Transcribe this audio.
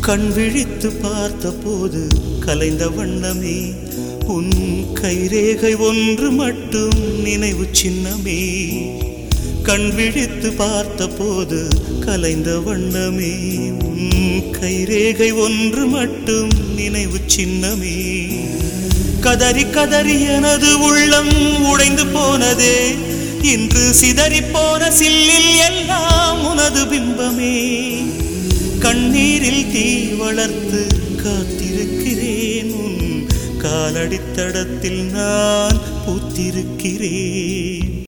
கண் விழித்து பார்த்தபோது கலைந்த வண்ணமே உன் கைரேகை ஒன்று மட்டும் நினைவு சின்னமே கண் விழித்து பார்த்தபோது கலைந்த வண்ணமே உன் கைரேகை ஒன்று மட்டும் நினைவு சின்னமே கதறி கதறி எனது உள்ளம் உடைந்து போனதே இன்று சிதறி போன சில்லில் எல்லாம் உனது பிம்பமே கண்ணீரில் தீ வளர்த்து காத்திருக்கிறேன் உன் காலடித்தடத்தில் நான் பூத்திருக்கிறேன்